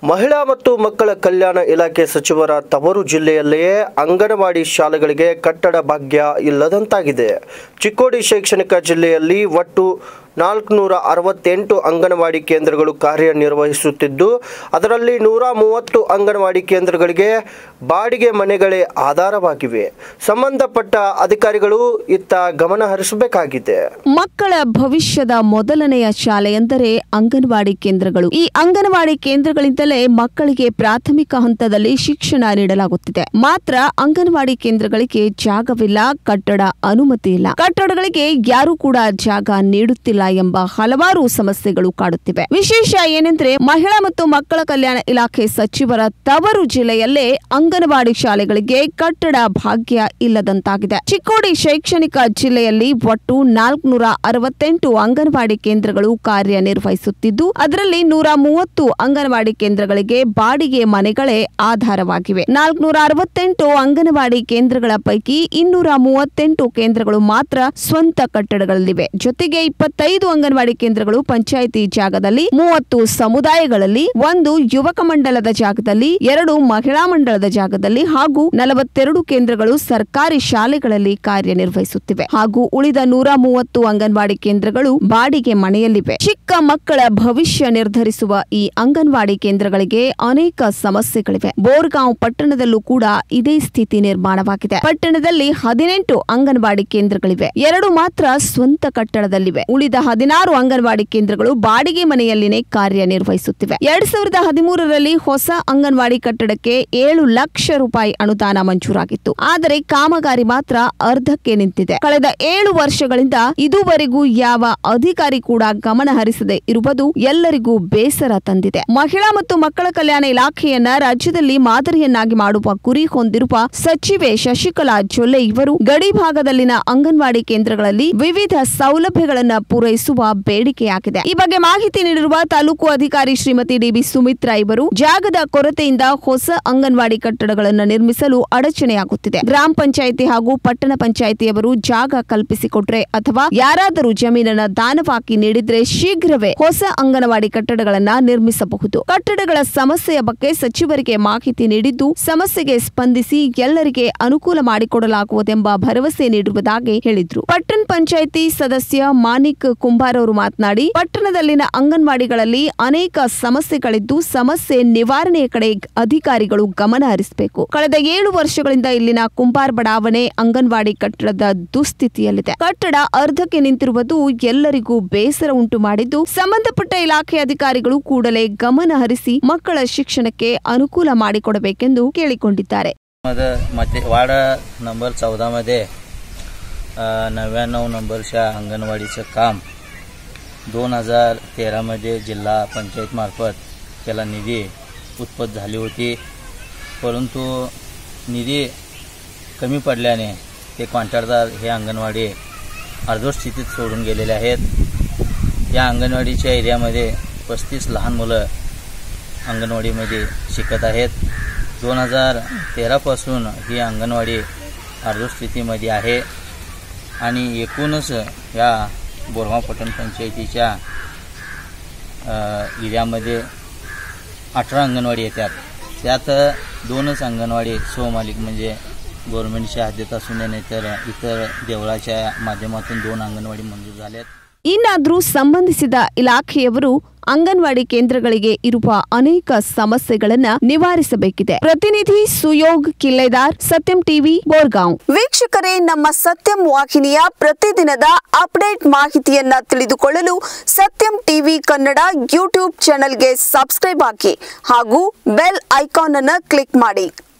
ಮಹಿಳಾ ಮತ್ತು ಮಕ್ಕಳ ಕಲ್ಯಾಣ ಇಲಾಖೆ ಸಚಿವರ ತವರು ಜಿಲ್ಲೆಯಲ್ಲಿಯೇ ಅಂಗನವಾಡಿ ಶಾಲೆಗಳಿಗೆ ಕಟ್ಟಡ ಭಾಗ್ಯ ಇಲ್ಲದಂತಾಗಿದೆ ಚಿಕ್ಕೋಡಿ ಶೈಕ್ಷಣಿಕ ಜಿಲ್ಲೆಯಲ್ಲಿ ಒಟ್ಟು ನಾಲ್ಕುನೂರ ಅರವತ್ತೆಂಟು ಅಂಗನವಾಡಿ ಕೇಂದ್ರಗಳು ಕಾರ್ಯನಿರ್ವಹಿಸುತ್ತಿದ್ದು ಅದರಲ್ಲಿ ನೂರ ಮೂವತ್ತು ಅಂಗನವಾಡಿ ಕೇಂದ್ರಗಳಿಗೆ ಬಾಡಿಗೆ ಮನೆಗಳೇ ಆಧಾರವಾಗಿವೆ ಸಂಬಂಧಪಟ್ಟ ಅಧಿಕಾರಿಗಳು ಇತ್ತ ಗಮನ ಹರಿಸಬೇಕಾಗಿದೆ ಮಕ್ಕಳ ಭವಿಷ್ಯದ ಮೊದಲನೆಯ ಶಾಲೆ ಎಂದರೆ ಅಂಗನವಾಡಿ ಕೇಂದ್ರಗಳು ಈ ಅಂಗನವಾಡಿ ಕೇಂದ್ರಗಳಿಂದಲೇ ಮಕ್ಕಳಿಗೆ ಪ್ರಾಥಮಿಕ ಹಂತದಲ್ಲಿ ಶಿಕ್ಷಣ ನೀಡಲಾಗುತ್ತಿದೆ ಮಾತ್ರ ಅಂಗನವಾಡಿ ಕೇಂದ್ರಗಳಿಗೆ ಜಾಗವಿಲ್ಲ ಕಟ್ಟಡ ಅನುಮತಿ ಇಲ್ಲ ಕಟ್ಟಡಗಳಿಗೆ ಯಾರು ಕೂಡ ಜಾಗ ನೀಡುತ್ತಿಲ್ಲ ಎಂಬ ಹಲವಾರು ಸಮಸ್ಯೆಗಳು ಕಾಡುತ್ತಿವೆ ವಿಶೇಷ ಏನೆಂದ್ರೆ ಮಹಿಳಾ ಮತ್ತು ಮಕ್ಕಳ ಕಲ್ಯಾಣ ಇಲಾಖೆ ಸಚಿವರ ತವರು ಜಿಲ್ಲೆಯಲ್ಲೇ ಅಂಗನವಾಡಿ ಶಾಲೆಗಳಿಗೆ ಕಟ್ಟಡ ಭಾಗ್ಯ ಇಲ್ಲದಂತಾಗಿದೆ ಚಿಕ್ಕೋಡಿ ಶೈಕ್ಷಣಿಕ ಜಿಲ್ಲೆಯಲ್ಲಿ ಒಟ್ಟು ನಾಲ್ಕುನೂರ ಅರವತ್ತೆಂಟು ಅಂಗನವಾಡಿ ಕೇಂದ್ರಗಳು ಕಾರ್ಯನಿರ್ವಹಿಸುತ್ತಿದ್ದು ಅದರಲ್ಲಿ ನೂರ ಮೂವತ್ತು ಅಂಗನವಾಡಿ ಕೇಂದ್ರಗಳಿಗೆ ಬಾಡಿಗೆ ಮನೆಗಳೇ ಆಧಾರವಾಗಿವೆ ನಾಲ್ಕುನೂರ ಅರವತ್ತೆಂಟು ಅಂಗನವಾಡಿ ಕೇಂದ್ರಗಳ ಪೈಕಿ ಇನ್ನೂರ ಮೂವತ್ತೆಂಟು ಕೇಂದ್ರಗಳು ಮಾತ್ರ ಸ್ವಂತ ಕಟ್ಟಡಗಳಲ್ಲಿವೆ ಜೊತೆಗೆ ಇಪ್ಪತ್ತೈದು ಅಂಗನವಾಡಿ ಕೇಂದ್ರಗಳು ಪಂಚಾಯಿತಿ ಜಾಗದಲ್ಲಿ ಮೂವತ್ತು ಸಮುದಾಯಗಳಲ್ಲಿ ಒಂದು ಯುವಕ ಮಂಡಲದ ಜಾಗದಲ್ಲಿ ಎರಡು ಮಹಿಳಾ ಮಂಡಲದ ಜಾಗದಲ್ಲಿ ಹಾಗೂ ನಲವತ್ತೆರಡು ಕೇಂದ್ರಗಳು ಸರ್ಕಾರಿ ಶಾಲೆಗಳಲ್ಲಿ ಕಾರ್ಯನಿರ್ವಹಿಸುತ್ತಿವೆ ಹಾಗೂ ಉಳಿದ ನೂರ ಮೂವತ್ತು ಅಂಗನವಾಡಿ ಕೇಂದ್ರಗಳು ಬಾಡಿಗೆ ಮನೆಯಲ್ಲಿವೆ ಚಿಕ್ಕ ಮಕ್ಕಳ ಭವಿಷ್ಯ ನಿರ್ಧರಿಸುವ ಈ ಅಂಗನವಾಡಿ ಕೇಂದ್ರಗಳಿಗೆ ಅನೇಕ ಸಮಸ್ಯೆಗಳಿವೆ ಬೋರ್ಗಾಂವ್ ಪಟ್ಟಣದಲ್ಲೂ ಕೂಡ ಇದೇ ಸ್ಥಿತಿ ನಿರ್ಮಾಣವಾಗಿದೆ ಪಟ್ಟಣದಲ್ಲಿ ಹದಿನೆಂಟು ಅಂಗನವಾಡಿ ಕೇಂದ್ರಗಳಿವೆ ಎರಡು ಮಾತ್ರ ಸ್ವಂತ ಕಟ್ಟಡದಲ್ಲಿವೆ ಉಳಿದ ಹದಿನಾರು ಅಂಗನವಾಡಿ ಕೇಂದ್ರಗಳು ಬಾಡಿಗೆ ಮನೆಯಲ್ಲಿನೇ ಕಾರ್ಯನಿರ್ವಹಿಸುತ್ತಿವೆ ಎರಡ್ ಸಾವಿರದ ಹದಿಮೂರರಲ್ಲಿ ಹೊಸ ಅಂಗನವಾಡಿ ಕಟ್ಟಡಕ್ಕೆ ಏಳು ಲಕ್ಷ ರೂಪಾಯಿ ಅನುದಾನ ಮಂಜೂರಾಗಿತ್ತು ಆದರೆ ಕಾಮಗಾರಿ ಮಾತ್ರ ಅರ್ಧಕ್ಕೆ ನಿಂತಿದೆ ಕಳೆದ ಏಳು ವರ್ಷಗಳಿಂದ ಇದುವರೆಗೂ ಯಾವ ಅಧಿಕಾರಿ ಕೂಡ ಗಮನ ಹರಿಸದೆ ಇರುವುದು ಎಲ್ಲರಿಗೂ ಬೇಸರ ತಂದಿದೆ ಮಹಿಳಾ ಮತ್ತು ಮಕ್ಕಳ ಕಲ್ಯಾಣ ಇಲಾಖೆಯನ್ನ ರಾಜ್ಯದಲ್ಲಿ ಮಾದರಿಯನ್ನಾಗಿ ಮಾಡುವ ಗುರಿ ಹೊಂದಿರುವ ಸಚಿವೆ ಶಶಿಕಲಾ ಜೊಲ್ಲೆ ಇವರು ಗಡಿ ಭಾಗದಲ್ಲಿನ ಅಂಗನವಾಡಿ ಕೇಂದ್ರಗಳಲ್ಲಿ ವಿವಿಧ ಸೌಲಭ್ಯಗಳನ್ನು ಪೂರೈಸುವ ಬೇಡಿಕೆಯಾಗಿದೆ ಈ ಬಗ್ಗೆ ಮಾಹಿತಿ ನೀಡಿರುವ ತಾಲೂಕು ಅಧಿಕಾರಿ ಶ್ರೀಮತಿ ಡಿಬಿ ಸುಮಿತ್ರಾ ಇವರು ಜಾಗದ ಕೊರತೆಯಿಂದ ಹೊಸ ಅಂಗನವಾಡಿ ಕಟ್ಟಡಗಳನ್ನು ನಿರ್ಮಿಸಲು ಅಡಚಣೆಯಾಗುತ್ತಿದೆ ಗ್ರಾಮ ಪಂಚಾಯಿತಿ ಹಾಗೂ ಪಟ್ಟಣ ಪಂಚಾಯಿತಿಯವರು ಜಾಗ ಕಲ್ಪಿಸಿಕೊಟ್ರೆ ಅಥವಾ ಯಾರಾದರೂ ಜಮೀನನ್ನ ದಾನವಾಗಿ ನೀಡಿದ್ರೆ ಶೀಘ್ರವೇ ಹೊಸ ಅಂಗನವಾಡಿ ಕಟ್ಟಡಗಳನ್ನ ನಿರ್ಮಿಸಬಹುದು ಕಟ್ಟಡಗಳ ಸಮಸ್ಯೆಯ ಬಗ್ಗೆ ಸಚಿವರಿಗೆ ಮಾಹಿತಿ ನೀಡಿದ್ದು ಸಮಸ್ಯೆಗೆ ಸ್ಪಂದಿಸಿ ಎಲ್ಲರಿಗೆ ಅನುಕೂಲ ಮಾಡಿಕೊಡಲಾಗುವುದೆಂಬ ಭರವಸೆ ನೀಡುವುದಾಗಿ ಹೇಳಿದ್ರು ಪಟ್ಟಣ ಪಂಚಾಯಿತಿ ಸದಸ್ಯ ಮಾನಿಕ್ ಕುಂಬಾರ್ ಅವರು ಮಾತನಾಡಿ ಪಟ್ಟಣದಲ್ಲಿನ ಅಂಗನವಾಡಿಗಳಲ್ಲಿ ಅನೇಕ ಸಮಸ್ಯೆಗಳಿದ್ದು ಸಮಸ್ಯೆ ನಿವಾರಣೆಯ ಕಡೆ ಅಧಿಕಾರಿಗಳು ಗಮನ ಹರಿಸಬೇಕು ಕಳೆದ ಏಳು ವರ್ಷಗಳಿಂದ ಇಲ್ಲಿನ ಕುಂಬಾರ್ ಬಡಾವಣೆ ಅಂಗನವಾಡಿ ಕಟ್ಟಡದ ದುಸ್ಥಿತಿಯಲ್ಲಿದೆ ಕಟ್ಟಡ ಅರ್ಧಕ್ಕೆ ನಿಂತಿರುವುದು ಎಲ್ಲರಿಗೂ ಬೇಸರ ಉಂಟು ಮಾಡಿದ್ದು ಸಂಬಂಧಪಟ್ಟ ಇಲಾಖೆ ಅಧಿಕಾರಿಗಳು ಕೂಡಲೇ ಗಮನ ಹರಿಸಿ ಮಕ್ಕಳ ಶಿಕ್ಷಣಕ್ಕೆ ಅನುಕೂಲ ಮಾಡಿಕೊಡಬೇಕೆಂದು ಕೇಳಿಕೊಂಡಿದ್ದಾರೆ मध्ये मध्ये वार्ड नंबर चौदामध्ये अ, नव्याण्णव नंबरच्या अंगणवाडीचं काम दोन हजार तेरामध्ये जिल्हा पंचायतमार्फत त्याला निधी उत्पन्न झाली होती परंतु निधी कमी पडल्याने ते कॉन्ट्रॅक्टदार हे अंगणवाडी अर्धवट स्थितीत सोडून गेलेले आहेत या अंगणवाडीच्या एरियामध्ये पस्तीस लहान मुलं अंगणवाडीमध्ये शिकत आहेत दोन हजार तेरापासून ही अंगणवाडी अर्धवट स्थितीमध्ये आहे आणि एकूणच या बोरगाव पట్టण पंचायतीच्या अ, एरियामध्ये अठरा अंगणवाडी येतात त्यात दोनच अंगणवाडी स्वमालिक म्हणजे गव्हर्नमेंटच्या हद्दीत असून नाहीतर इतर देवळाच्या माध्यमातून दोन अंगणवाडी मंजूर झाल्यात ಇನ್ನಾದ್ರೂ ಸಂಬಂಧಿಸಿದ ಇಲಾಖೆಯವರು ಅಂಗನವಾಡಿ ಕೇಂದ್ರಗಳಿಗೆ ಇರುವ ಅನೇಕ ಸಮಸ್ಯೆಗಳನ್ನ ನಿವಾರಿಸಬೇಕಿದೆ ಪ್ರತಿನಿಧಿ ಸುಯೋಗ್ ಕಿಲ್ಲೆದಾರ್ ಸತ್ಯಂ ಟಿವಿ ಬೋರ್ಗಾಂವ್ ವೀಕ್ಷಕರೇ ನಮ್ಮ ಸತ್ಯಂ ವಾಹಿನಿಯ ಪ್ರತಿದಿನದ ಅಪ್ಡೇಟ್ ಮಾಹಿತಿಯನ್ನ ತಿಳಿದುಕೊಳ್ಳಲು ಸತ್ಯಂ ಟಿವಿ ಕನ್ನಡ ಯೂಟ್ಯೂಬ್ ಚಾನೆಲ್ಗೆ ಸಬ್ಸ್ಕ್ರೈಬ್ ಹಾಕಿ ಹಾಗೂ ಬೆಲ್ ಐಕಾನ್ ಅನ್ನು ಕ್ಲಿಕ್ ಮಾಡಿ